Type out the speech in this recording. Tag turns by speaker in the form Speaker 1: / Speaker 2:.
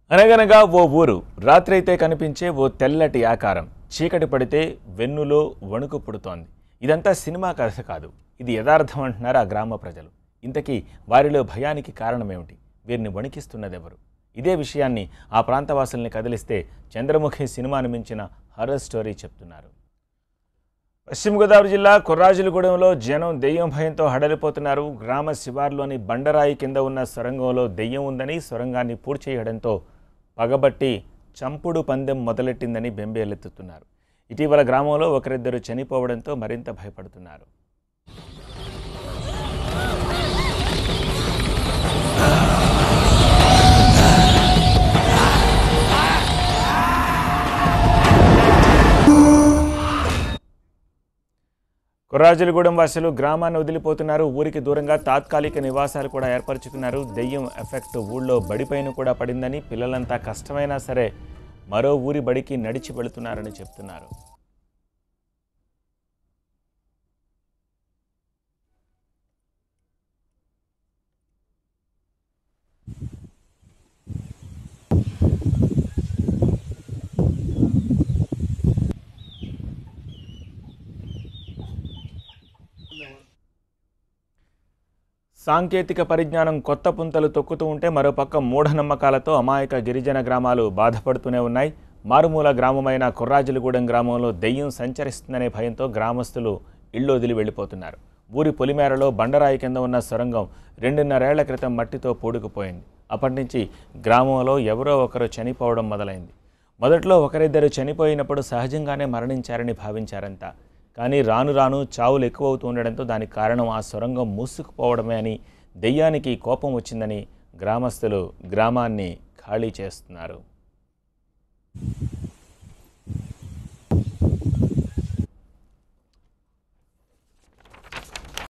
Speaker 1: అనగనగా ఓ ఊరు రాత్రైతే కనిపించే ఓ తెల్లటి ఆకారం చీకటి పడితే వెన్నులో వణుకు పుడుతోంది ఇదంతా సినిమా కథ కాదు ఇది యథార్థం అంటున్నారు ఆ గ్రామ ప్రజలు ఇంతకీ వారిలో భయానికి కారణమేమిటి వీరిని వణికిస్తున్నదెవరు ఇదే విషయాన్ని ఆ ప్రాంతవాసుల్ని కదిలిస్తే చంద్రముఖి సినిమాను మించిన హర్రర్ స్టోరీ చెప్తున్నారు పశ్చిమ గోదావరి జిల్లా కుర్రాజులగూడెంలో జనం దెయ్యం భయంతో హడలిపోతున్నారు గ్రామ శివార్లోని బండరాయి కింద ఉన్న సొరంగంలో దెయ్యం ఉందని సొరంగాన్ని పూడ్చేయడంతో పగబట్టి చంపుడు పందెం మొదలెట్టిందని బెంబేలెత్తుతున్నారు ఇటీవల గ్రామంలో ఒకరిద్దరు చనిపోవడంతో మరింత భయపడుతున్నారు కుర్రాజులగూడెం వాసులు గ్రామాన్ని వదిలిపోతున్నారు ఊరికి దూరంగా తాత్కాలిక నివాసాలు కూడా ఏర్పరచుకున్నారు దెయ్యం ఎఫెక్ట్ ఊళ్ళో బడిపైన కూడా పడిందని పిల్లలంతా కష్టమైనా సరే మరో ఊరి బడికి నడిచి వెళుతున్నారని చెప్తున్నారు సాంకేతిక పరిజ్ఞానం కొత్త పుంతలు తొక్కుతూ ఉంటే మరోపక్క మూఢనమ్మకాలతో అమాయక గిరిజన గ్రామాలు బాధపడుతూనే ఉన్నాయి మారుమూల గ్రామమైన కుర్రాజులగూడెం గ్రామంలో దెయ్యం సంచరిస్తుందనే భయంతో గ్రామస్తులు ఇళ్ళు వదిలి వెళ్ళిపోతున్నారు ఊరి పొలిమేరలో బండరాయి కింద ఉన్న సొరంగం రెండున్నరేళ్ల క్రితం మట్టితో పూడుకుపోయింది అప్పటి నుంచి గ్రామంలో ఎవరో ఒకరు చనిపోవడం మొదలైంది మొదట్లో ఒకరిద్దరు చనిపోయినప్పుడు సహజంగానే మరణించారని భావించారంతా కానీ రాను రాను చావులు ఎక్కువవుతూ ఉండడంతో దానికి కారణం ఆ సొరంగం మూసుకుపోవడమే అని దెయ్యానికి కోపం వచ్చిందని గ్రామస్తులు గ్రామాన్ని ఖాళీ చేస్తున్నారు